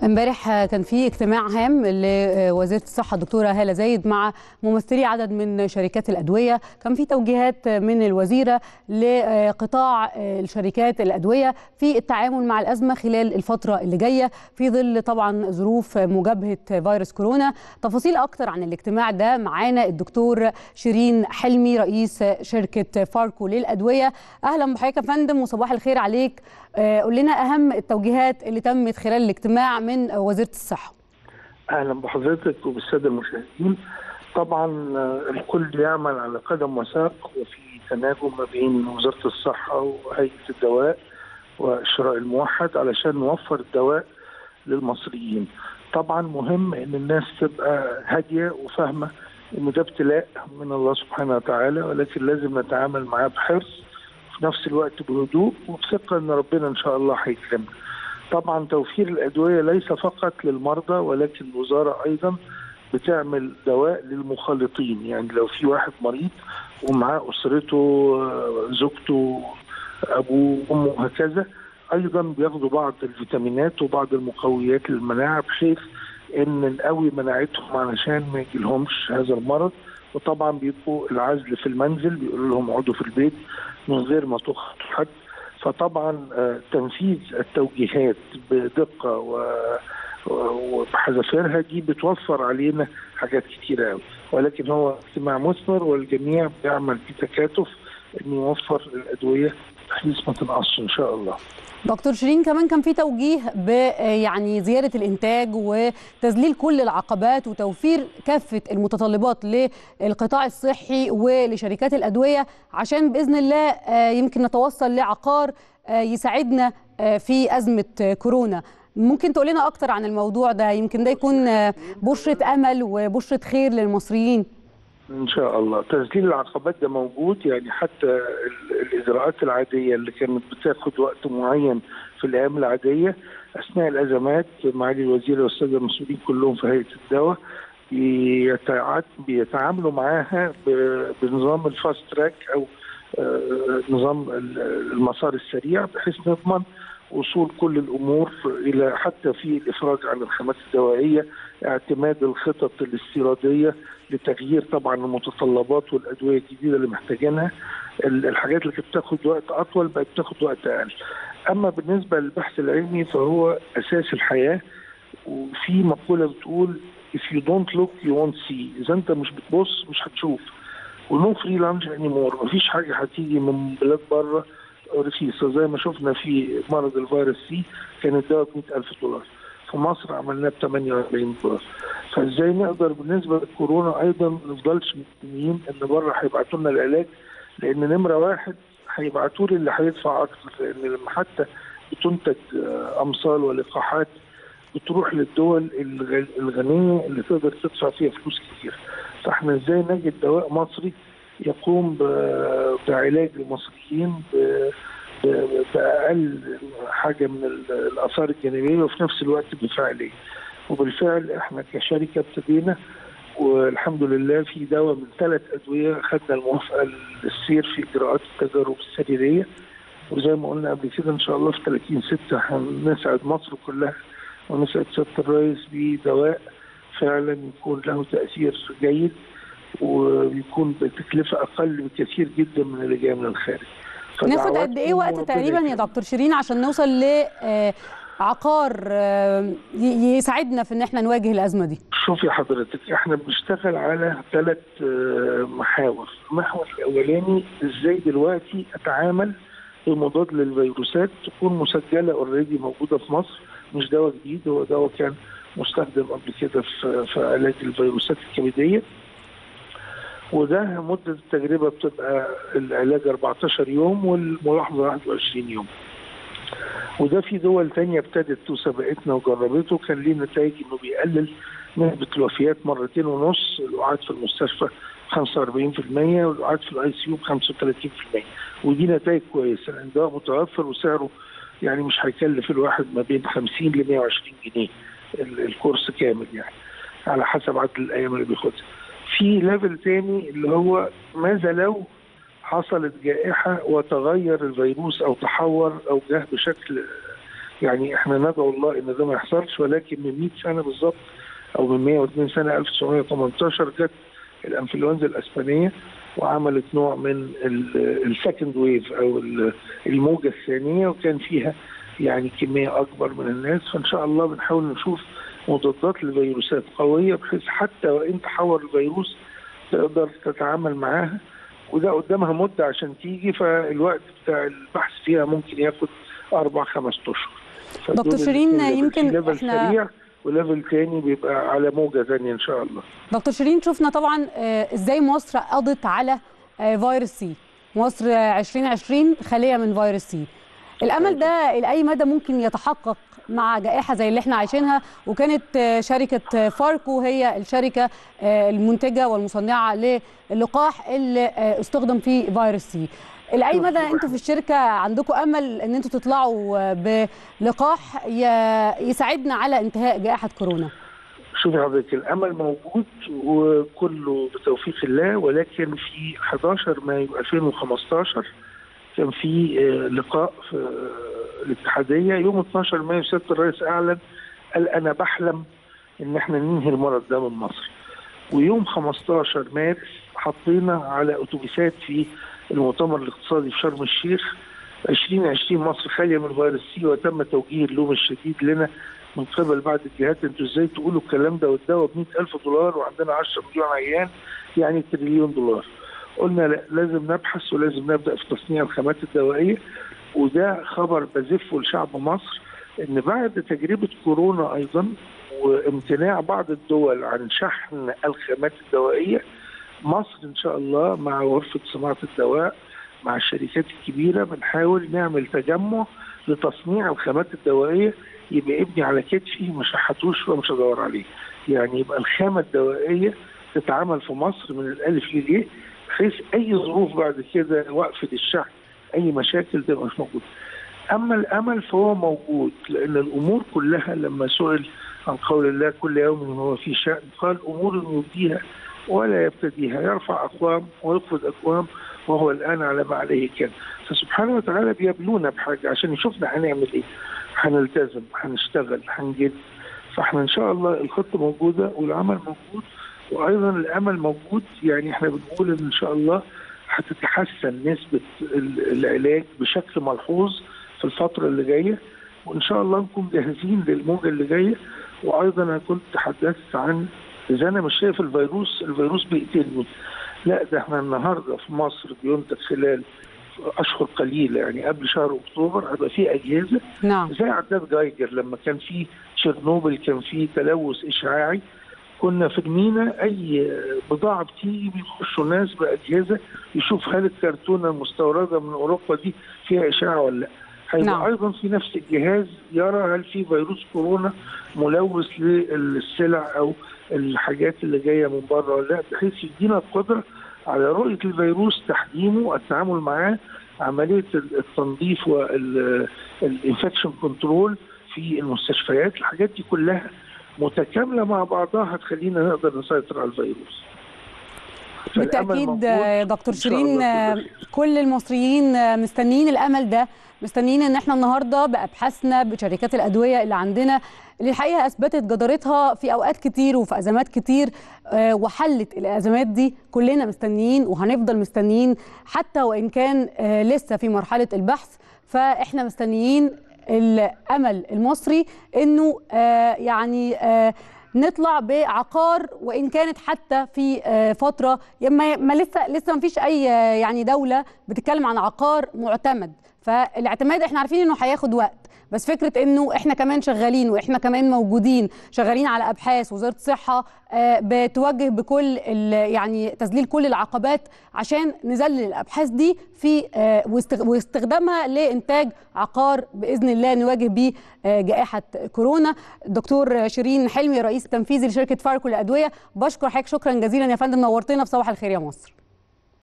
امبارح كان في اجتماع هام لوزيره الصحه الدكتوره هاله زايد مع ممثلي عدد من شركات الادويه كان في توجيهات من الوزيره لقطاع الشركات الادويه في التعامل مع الازمه خلال الفتره اللي جايه في ظل طبعا ظروف مجابهه فيروس كورونا تفاصيل اكتر عن الاجتماع ده معانا الدكتور شيرين حلمي رئيس شركه فاركو للادويه اهلا بحضرتك يا فندم وصباح الخير عليك قول لنا اهم التوجيهات اللي تمت خلال الاجتماع من وزيره الصحه. اهلا بحضرتك وبالساده المشاهدين. طبعا الكل يعمل على قدم وساق وفي تناغم ما بين وزاره الصحه وهيئه الدواء والشراء الموحد علشان نوفر الدواء للمصريين. طبعا مهم ان الناس تبقى هاديه وفاهمه ان ده ابتلاء من الله سبحانه وتعالى ولكن لازم نتعامل معاه بحرص في نفس الوقت بهدوء وبثقه ان ربنا ان شاء الله هيكرمنا. طبعا توفير الادويه ليس فقط للمرضى ولكن الوزاره ايضا بتعمل دواء للمخالطين يعني لو في واحد مريض ومعاه اسرته زوجته ابوه امه وهكذا ايضا بياخدوا بعض الفيتامينات وبعض المقويات للمناعه بحيث ان نقوي مناعتهم علشان ما يجيلهمش هذا المرض وطبعا بيبقوا العزل في المنزل بيقولوا لهم اقعدوا في البيت من غير ما تخطوا حد فطبعا تنفيذ التوجيهات بدقه وبحذافيرها دي بتوفر علينا حاجات كتيره قوي ولكن هو اجتماع مثمر والجميع بيعمل في تكاتف انه يوفر الادويه بحيث ما تنقصش ان شاء الله. دكتور شيرين كمان كان في توجيه ب يعني زياده الانتاج وتذليل كل العقبات وتوفير كافه المتطلبات للقطاع الصحي ولشركات الادويه عشان باذن الله يمكن نتوصل لعقار يساعدنا في ازمه كورونا. ممكن تقول لنا اكتر عن الموضوع ده يمكن ده يكون بشره امل وبشره خير للمصريين. ان شاء الله تسجيل العقبات ده موجود يعني حتى الاجراءات العاديه اللي كانت بتاخد وقت معين في الايام العاديه اثناء الازمات معالي الوزير والساده المسؤولين كلهم في هيئه الدواء بيتعاملوا معاها بنظام الفاست تراك او نظام المسار السريع بحيث نضمن وصول كل الامور الى حتى في الافراج عن الخامات الدوائيه اعتماد الخطط الاستيراديه لتغيير طبعا المتطلبات والادويه الجديده اللي محتاجينها الحاجات اللي كانت بتاخد وقت اطول بقت بتاخد وقت اقل اما بالنسبه للبحث العلمي فهو اساس الحياه وفي مقوله بتقول if you don't look you won't see اذا انت مش بتبص مش هتشوف ونو فري لانش اني مور مفيش حاجه هتيجي من بلاد بره رخيصه زي ما شفنا في مرض الفيروس سي كان الدواء ب 100000 دولار في مصر عملناه ب 48 دولار فازاي نقدر بالنسبه للكورونا ايضا ما نفضلش مستنيين ان بره هيبعتوا لنا العلاج لان نمره واحد هيبعتوا لي اللي هيدفع اكتر لان لما حتى بتنتج امصال ولقاحات بتروح للدول الغنيه اللي تقدر تدفع فيها فلوس كتير فاحنا ازاي نجد دواء مصري يقوم بعلاج المصريين باقل حاجه من الاثار الجانبيه وفي نفس الوقت بفعاليه وبالفعل احنا كشركه ابتدينا والحمد لله في دواء من ثلاث ادويه خدنا الموافقه للسير في اجراءات التجارب السريريه وزي ما قلنا قبل كده ان شاء الله في 30 6 هنسعد مصر كلها ونسعد سياده الرئيس بدواء فعلا يكون له تاثير جيد وبيكون بتكلفه اقل بكثير جدا من اللي جاي من الخارج. ناخد قد ايه وقت تقريبا يا دكتور شيرين عشان نوصل ل عقار يساعدنا في ان احنا نواجه الازمه دي؟ شوفي حضرتك احنا بنشتغل على ثلاث محاور، المحور الاولاني ازاي دلوقتي اتعامل بمضاد للفيروسات تكون مسجله اوريدي موجوده في مصر مش دواء جديد هو دواء كان مستخدم قبل كده في في علاج الفيروسات الكبديه وده مدة التجربة بتبقى العلاج 14 يوم والملاحظة 21 يوم وده في دول تانية ابتدت وسبقتنا وجربته كان ليه نتائج انه بيقلل نسبة الوفيات مرتين ونص الوعاد في المستشفى 45% والوعاد في الاي سي يو ب 35% ودي نتائج كويسة لان ده متوفر وسعره يعني مش هيكلف الواحد ما بين 50 ل 120 جنيه الكورس كامل يعني على حسب عدد الايام اللي بياخدها في ليفل تاني اللي هو ماذا لو حصلت جائحة وتغير الفيروس أو تحور أو جه بشكل يعني احنا ندعو الله ان ده ما يحصلش ولكن من 100 سنه بالظبط او من 102 سنه 1918 جت الانفلونزا الاسبانيه وعملت نوع من السكند ويف او الموجه الثانيه وكان فيها يعني كميه اكبر من الناس فان شاء الله بنحاول نشوف مضادات للفيروسات قويه بحيث حتى وان تحور الفيروس تقدر تتعامل معاها وده قدامها مده عشان تيجي فالوقت بتاع البحث فيها ممكن ياخد اربع خمس اشهر دكتور شيرين يمكن ليفل احنا سريع وليفل تاني بيبقى على موجه ثانيه ان شاء الله دكتور شيرين شفنا طبعا ازاي مصر قضت على فيروس سي مصر 2020 خاليه من فيروس سي الامل ده لاي مدى ممكن يتحقق مع جائحه زي اللي احنا عايشينها وكانت شركه فاركو هي الشركه المنتجه والمصنعه للقاح اللي استخدم فيه فيروس سي لاي مدى انتوا في الشركه عندكم امل ان انتوا تطلعوا بلقاح يساعدنا على انتهاء جائحه كورونا شوفي حضرتك الامل موجود وكله بتوفيق الله ولكن في 11 مايو 2015 كان في لقاء في الاتحاديه يوم 12 مايو سياده الرئيس اعلن قال انا بحلم ان احنا ننهي المرض ده من مصر ويوم 15 مارس حطينا على اتوبيسات في المؤتمر الاقتصادي في شرم الشيخ 2020 مصر خاليه من فيروس سي وتم توجيه اللوم الشديد لنا من قبل بعض الجهات انتوا ازاي تقولوا الكلام ده والدواء ب 100000 دولار وعندنا 10 مليون عيان يعني تريليون دولار قلنا لا لازم نبحث ولازم نبدا في تصنيع الخامات الدوائيه وده خبر بزفه لشعب مصر ان بعد تجربه كورونا ايضا وامتناع بعض الدول عن شحن الخامات الدوائيه مصر ان شاء الله مع غرفه صناعه الدواء مع الشركات الكبيره بنحاول نعمل تجمع لتصنيع الخامات الدوائيه يبقى ابني على كتفي ما شحتوش ومش هدور عليه يعني يبقى الخامه الدوائيه تتعمل في مصر من الالف لليه بحيث اي ظروف بعد كده وقفه الشحن اي مشاكل تبقى مش موجوده اما الامل فهو موجود لان الامور كلها لما سئل عن قول الله كل يوم هو في شأن قال امور يبديها ولا يبتديها يرفع اقوام ويخفض اقوام وهو الان على ما عليه كان فسبحانه وتعالى بيبلونا بحاجه عشان يشوفنا هنعمل ايه هنلتزم هنشتغل هنجد فاحنا ان شاء الله الخطه موجوده والعمل موجود وايضا الامل موجود يعني احنا بنقول ان ان شاء الله هتتحسن نسبه العلاج بشكل ملحوظ في الفتره اللي جايه وان شاء الله نكون جاهزين للموجه اللي جايه وايضا انا كنت تحدثت عن اذا انا مش شايف الفيروس الفيروس بيقتلني لا ده احنا النهارده في مصر بينتج خلال اشهر قليله يعني قبل شهر اكتوبر هيبقى في اجهزه نعم زي عداد جايجر لما كان في تشيرنوبل كان في تلوث اشعاعي كنا في المينا اي بضاعه بتيجي بيخشوا ناس باجهزه يشوف هل الكرتونه المستورده من اوروبا دي فيها اشعاع ولا لا هيبقى نعم. ايضا في نفس الجهاز يرى هل في فيروس كورونا ملوث للسلع او الحاجات اللي جايه من بره ولا لا بحيث يدينا القدره على رؤيه الفيروس تحجيمه التعامل معاه عمليه التنظيف والانفكشن كنترول في المستشفيات الحاجات دي كلها متكامله مع بعضها هتخلينا نقدر نسيطر على الفيروس فالأمل بالتاكيد موجود. آه، دكتور إن شاء شيرين الله آه، كله خير. كل المصريين آه، مستنيين الامل ده مستنيين ان احنا النهارده بابحاثنا بشركات الادويه اللي عندنا اللي الحقيقه اثبتت جدارتها في اوقات كتير وفي ازمات كتير آه، وحلت الازمات دي كلنا مستنيين وهنفضل مستنيين حتى وان كان آه، لسه في مرحله البحث فاحنا مستنيين الامل المصري انه آه، يعني آه، نطلع بعقار وان كانت حتى في آه، فتره ما ما لسه لسه ما فيش اي آه، يعني دوله بتتكلم عن عقار معتمد فالاعتماد احنا عارفين انه هياخد وقت بس فكره انه احنا كمان شغالين واحنا كمان موجودين شغالين على ابحاث وزاره الصحه آه، بتوجه بكل ال- يعني تذليل كل العقبات عشان نذلل الابحاث دي في آه، واستغ- واستخدامها لانتاج عقار باذن الله نواجه بيه آه، جائحه كورونا دكتور شيرين حلمي رئيس تنفيذي لشركه فاركو للادويه بشكر حضرتك شكرا جزيلا يا فندم نورتنا في صباح الخير يا مصر